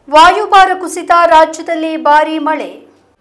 ವಾಯುಭಾರ ಕುಸಿತ ರಾಜ್ಯದಲ್ಲಿ ಭಾರೀ ಮಳೆ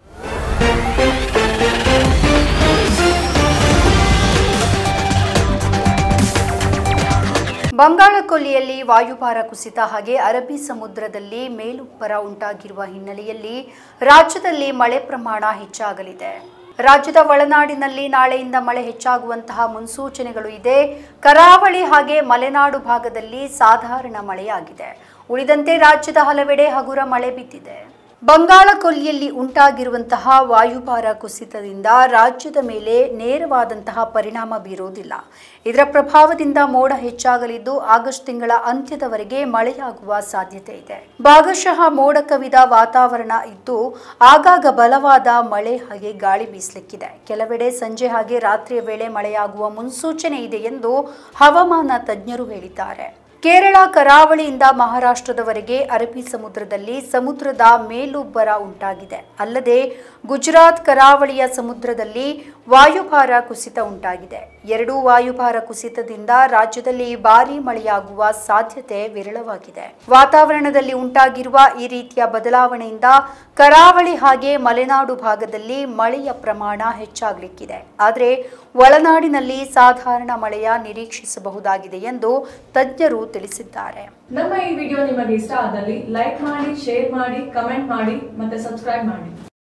ಬಂಗಾಳ ಕೊಲ್ಲಿಯಲ್ಲಿ ವಾಯುಭಾರ ಕುಸಿತ ಹಾಗೆ ಅರಬ್ಬಿ ಸಮುದ್ರದಲ್ಲಿ ಮೇಲುಬ್ಬರ ಉಂಟಾಗಿರುವ ಹಿನ್ನೆಲೆಯಲ್ಲಿ ರಾಜ್ಯದಲ್ಲಿ ಮಳೆ ಪ್ರಮಾಣ ಹೆಚ್ಚಾಗಲಿದೆ ರಾಜ್ಯದ ಒಳನಾಡಿನಲ್ಲಿ ನಾಳೆಯಿಂದ ಮಳೆ ಹೆಚ್ಚಾಗುವಂತಹ ಮುನ್ಸೂಚನೆಗಳು ಇದೆ ಕರಾವಳಿ ಹಾಗೆ ಮಲೆನಾಡು ಭಾಗದಲ್ಲಿ ಸಾಧಾರಣ ಮಳೆಯಾಗಿದೆ ಉಳಿದಂತೆ ರಾಜ್ಯದ ಹಲವೆಡೆ ಹಗುರ ಮಳೆ ಬಿದ್ದಿದೆ ಬಂಗಾಳ ಕೊಲ್ಲಿಯಲ್ಲಿ ಉಂಟಾಗಿರುವಂತಹ ವಾಯುಭಾರ ಕುಸಿತದಿಂದ ರಾಜ್ಯದ ಮೇಲೆ ನೇರವಾದಂತಹ ಪರಿಣಾಮ ಬೀರುವುದಿಲ್ಲ ಇದರ ಪ್ರಭಾವದಿಂದ ಮೋಡ ಹೆಚ್ಚಾಗಲಿದ್ದು ಆಗಸ್ಟ್ ತಿಂಗಳ ಅಂತ್ಯದವರೆಗೆ ಮಳೆಯಾಗುವ ಸಾಧ್ಯತೆ ಇದೆ ಭಾಗಶಃ ಮೋಡ ಕವಿದ ವಾತಾವರಣ ಇದ್ದು ಆಗಾಗ ಬಲವಾದ ಮಳೆ ಹಾಗೆ ಗಾಳಿ ಬೀಸಲಿಕ್ಕಿದೆ ಕೆಲವೆಡೆ ಸಂಜೆ ಹಾಗೆ ರಾತ್ರಿಯ ವೇಳೆ ಮಳೆಯಾಗುವ ಮುನ್ಸೂಚನೆ ಇದೆ ಎಂದು ಹವಾಮಾನ ತಜ್ಞರು ಹೇಳಿದ್ದಾರೆ ಕೇರಳ ಕರಾವಳಿಯಿಂದ ಮಹಾರಾಷ್ಟ್ರದವರೆಗೆ ಅರಬ್ಬಿ ಸಮುದ್ರದಲ್ಲಿ ಸಮುದ್ರದ ಮೇಲುಬ್ಬರ ಉಂಟಾಗಿದೆ ಅಲ್ಲದೆ ಗುಜರಾತ್ ಕರಾವಳಿಯ ಸಮುದ್ರದಲ್ಲಿ ವಾಯುಭಾರ ಕುಸಿತ ಉಂಟಾಗಿದೆ ಎರಡೂ ವಾಯುಭಾರ ಕುಸಿತದಿಂದ ರಾಜ್ಯದಲ್ಲಿ ಭಾರೀ ಮಳೆಯಾಗುವ ಸಾಧ್ಯತೆ ವಿರಳವಾಗಿದೆ ವಾತಾವರಣದಲ್ಲಿ ಉಂಟಾಗಿರುವ ಈ ರೀತಿಯ ಬದಲಾವಣೆಯಿಂದ ಕರಾವಳಿ ಹಾಗೆ ಮಲೆನಾಡು ಭಾಗದಲ್ಲಿ ಮಳೆಯ ಪ್ರಮಾಣ ಹೆಚ್ಚಾಗಲಿಕ್ಕಿದೆ ಆದರೆ ಒಳನಾಡಿನಲ್ಲಿ ಸಾಧಾರಣ ಮಳೆಯ ನಿರೀಕ್ಷಿಸಬಹುದಾಗಿದೆ ಎಂದು ತಜ್ಞರು ತಿಳಿಸಿದ್ದಾರೆ ನಮ್ಮ ಈ ವಿಡಿಯೋ ನಿಮಗೆ ಇಷ್ಟ ಆದಲ್ಲಿ ಲೈಕ್ ಮಾಡಿ ಶೇರ್ ಮಾಡಿ ಕಮೆಂಟ್ ಮಾಡಿ ಮತ್ತೆ ಸಬ್ಸ್ಕ್ರೈಬ್ ಮಾಡಿ